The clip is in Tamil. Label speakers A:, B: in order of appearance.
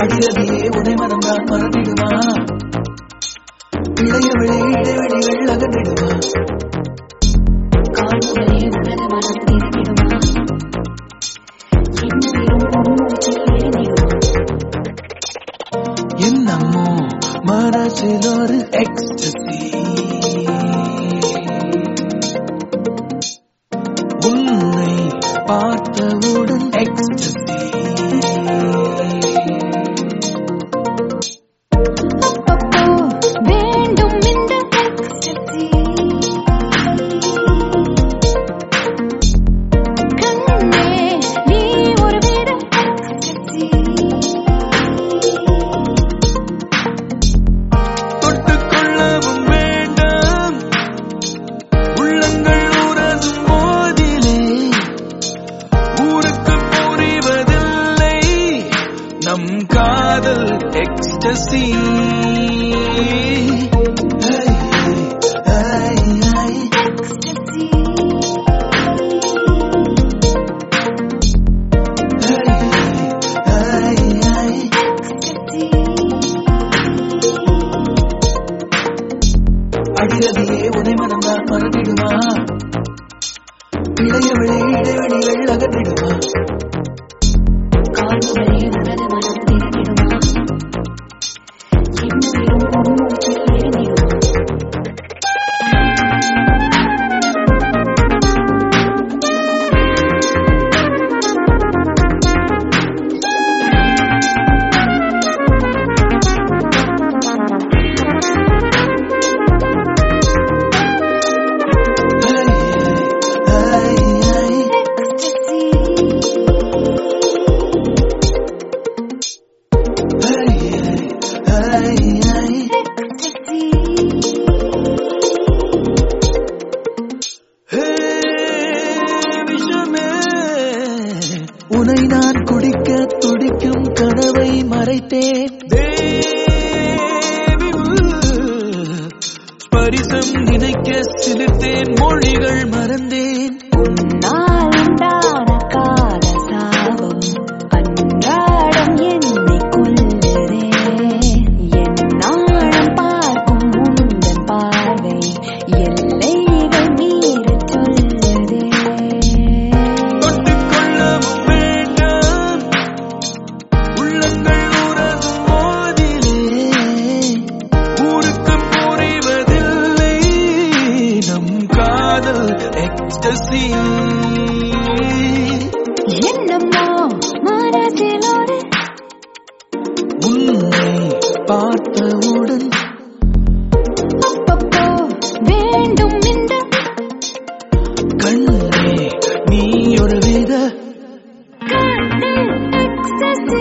A: அடிரடியே உடை மறந்தான் மறந்திடுமா இளையவளே இடைவெளிகள் அகன்றிடுமா
B: காண்பவரே உனது மனம் திறந்திடுமா என்னிலும் உன்னூற்றில் எரிந்திடுமா
A: என்னம்மோ மனசில் ஒரு எக்ஸ்டசி உன்னை பார்த்தவுடன் எக்ஸ்டசி
B: அப்பப்போ வேண்டும் இந்த ecstasy. கண்ணே நீ ஒரு வித ecstasy.
A: தொட்டுக்கொள்ளவும் வேண்டாம் உள்ளங்கள் உரசும் போதிலே ஊருக்கு புரிவதில்லை நம் காதல் எக்ஸ்டசி
B: ecstasy. ecstasy.
A: அடிரடியே உடை மறந்தான் மறந்திடுமா இளையவளே இடைவெளிகள் அகன்றிடுமா
B: காண்பவரே உனது மனம் திறந்திடுமா என்னிலும் உன்னூற்றில் எரிந்திடுமா
A: உனை நான் குடிக்க துடிக்கும் கனவை மறைத்தேன் ஸ்பரிசம் நினைக்க சிலிர்த்தேன் மொழிகள் மறந்தேன்
B: நாளுண்டான கால சாபம் அன்றாடம் என்னை கொல்லுதே என்னாலும் பார்க்கும் உந்தன் பார்வை எல்லைகள் மீறச் சொல்லுதே
A: தொட்டுக்கொள்ளவும் வேண்டாம் உள்ளங்கள் உரசும் போதிலே ஊருக்கு புரிவதில்லை நம் காதல் எக்ஸ்டசி
B: என்னம்மா மனசிலோடு
A: உன்னை பார்த்தவுடன்
B: அப்பப்போ வேண்டும் இந்த
A: கண்ணே நீ ஒரு வித
B: கண்ணில் ecstasy.